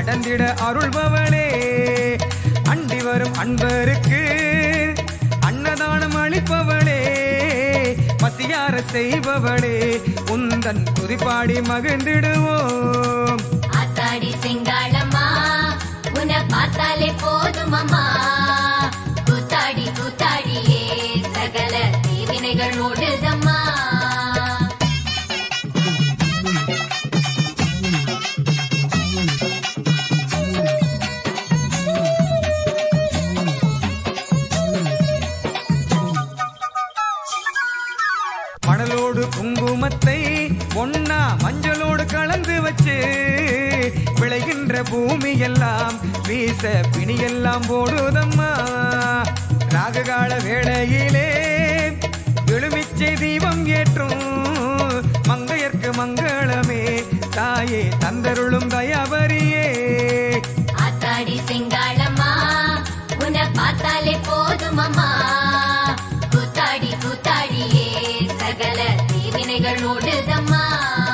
நடந்திட அருள்பவளே அண்டி வரும் அன்பருக்கு அன்னதானம் அளிப்பவளே பசியார செய்பவளே உந்தன் துதிப்பாடி மகிழ்ந்திடுவோம் ஆத்தாடி செங்காளம்மா உன்னை பார்த்தாலே போதுமம்மா கூத்தாடி கூத்தாடியே சகல தீவினைகள் ஓடுதம்மா மணலோடு குங்குமத்தை ஒன்னா மஞ்சளோடு கலந்து வச்சு விளைகின்ற பூமி எல்லாம் வீச பிணியெல்லாம் போடுதம்மா ராககால வேளையிலே எழுமிச்சை தீபம் ஏற்றும் மங்கையர்க்கு மங்களமே தாயே தந்தருளும் தயாபரியே ஆத்தாடி செங்காளம்மா உன்னை பார்த்தாலே போதுமம்மா கூத்தாடி கூத்தாடியே சகல தீவினைகள் ஓடுதம்மா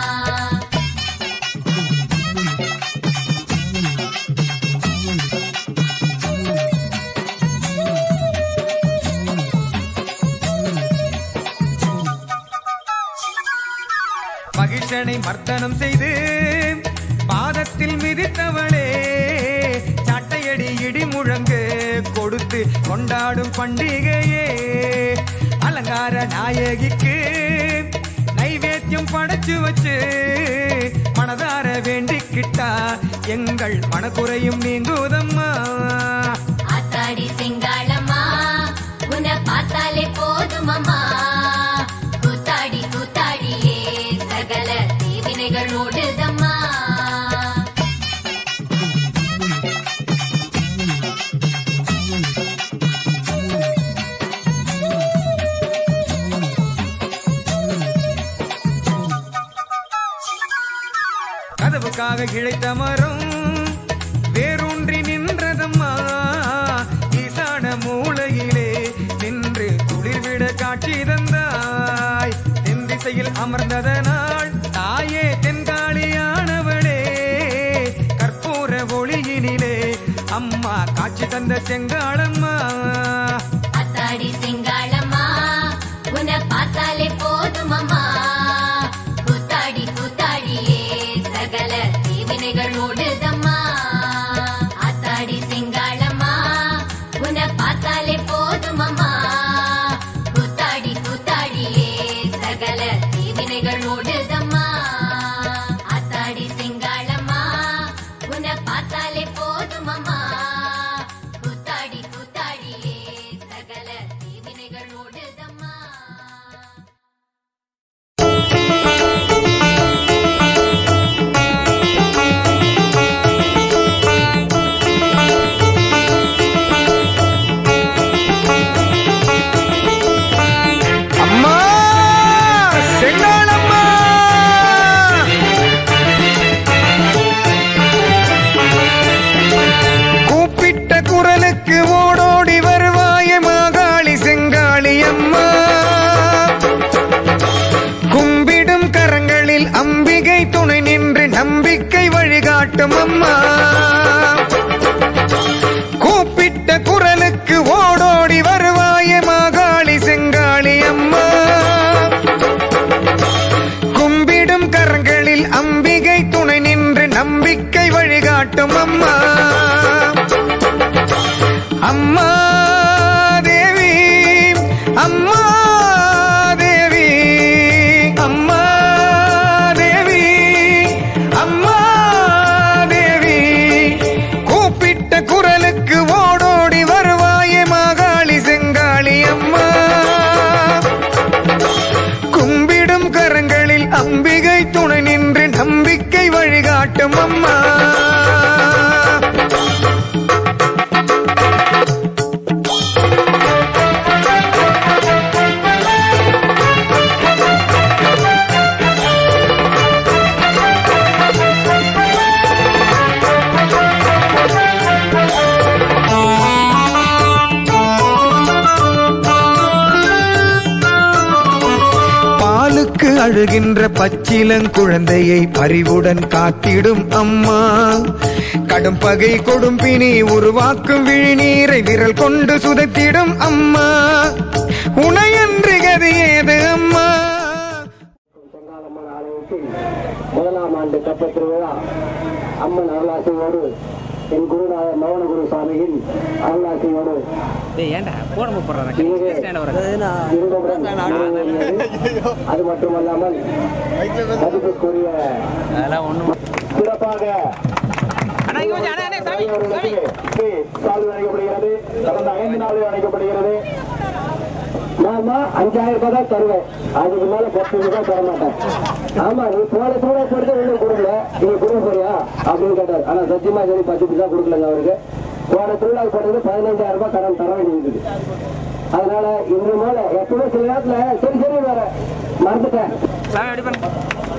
மகிஷனை மர்த்தனம் செய்து பாதத்தில் மிதித்தவளே சட்டையடி இடி முழங்கு கொடுத்து கொண்டாடும் பண்டிகையே அலங்கார நாயகிக்கு நைவேத்தியம் படைச்சு வச்சு மனதார வேண்டிக்கிட்டா எங்கள் மனக்குறையும் நீங்குதம்மா ஆத்தாடி செங்காளம்மா உன்னை பார்த்தாலே போதுமம்மா கூத்தாடி கூத்தாடியே சகல தீவினைகள் ஓடுதம்மா கதவுக்காக இழைத்த மரம் வேரூன்றி நின்றதம்மா ஈசான மூலையிலே நின்று குளிர்விட காட்சி தந்தாய் தென் திசையில் அமர்ந்ததனால் தாயே தென்காளியானவளே கற்பூர ஒளியினிலே அம்மா காட்சி தந்த செங்காளம்மா அத்தாடி செங்காளம்மா உன்னை பார்த்தாலே போதுமம்மா கூத்தாடி கூத்தாடியே சகல தீவினைகள் ஓடுதம்மா அத்தாடி செங்காளம்மா உன்னை பார்த்தாலே போதுமம்மா கூத்தாடி கூத்தாடியே சகல தீவினைகள் ஓடுதம்மா அத்தாடி செங்காளம்மா உன்னை பார்த்தாலே போதுமம்மா கூத்தாடி கூத்தாடியே சகல தீவினைகள் ஓடுதம்மா அம்மா செங்காளம்மா கூப்பிட்ட குரலுக்கு ஓடோடி வருவாய மாகாளி செங்காளி அம்மா கும்பிடும் கரங்களில் அம்பிகை துணை நின்று நம்பிக்கை வழிகாட்டும் அம்மா கூப்பிட்ட குரலுக்கு ஓடோடி வருவாய மாகாளி செங்காளி அம்மா கும்பிடும் கரங்களில் அம்பிகை துணை நின்று நம்பிக்கை வழிகாட்டும் அம்மா அம்மா தேவி அம்மா தேவி அம்மா தேவி அம்மா தேவி கூப்பிட்ட குரலுக்கு ஓடோடி வருவாயே மாகாளி செங்காளி அம்மா கும்பிடும் கரங்களில் அம்பிகை துணை நின்று நம்பிக்கை வழிகாட்டும் அம்மா பாலுக்கு பசிக்கு அழுகின்ற பச்சிலங்குழந்தையை பரிவுடன் காத்திடும் அம்மா கடும் பகை கொடும்பினி உருவாக்கும் விழிநீரை விரல் கொண்டு சுதைத்திடும் அம்மா உனையன்று கதி ஏது அம்மா செங்காலம்மன் ஆலயத்தில் முதலாம் ஆண்டு கப்ப திருவிழா அம்மன் அருளாசையோடு என் குருநாதர் மௌனகுரு சுவாமியின் அருளாசையோடு டேய் ஏன்டா போடாம போடுறாங்க இங்கே ஸ்டாண்ட் வர இன்பமுடன் நிறைவேறியது. அது மட்டுமல்லாமல் மதிப்புக்குரிய அதெல்லாம் ஒண்ணும் சிறப்பாக அண்ணா இங்க கொஞ்சம் அண்ணா அண்ணா சாமி சாமி அவர்களுக்கு சால்வை அழைக்கப்படுகிறது கடந்த ஐந்து நாள் அழைக்கப்படுகிறது நாம அஞ்சாயிரம் ரூபாய் தான் தருவேன் அதுக்கு மேல பத்து ரூபாய் தர மாட்டேன் ஆமா நீ போன தூர போறது ஒண்ணும் கொடுக்கல நீ கொடுக்க போறியா அப்படின்னு கேட்டார் ஆனா சத்தியமா சரி பத்து பைசா கொடுக்கலங்க அவருக்கு போன திருவிழா போட்டது பதினஞ்சாயிரம் ரூபாய் கடன் தர வேண்டியது அதனால இன்று மேல எப்பவுமே சில நேரத்துல சரி சரி வேற மறந்துட்டேன் சாமி அடி பண்ணு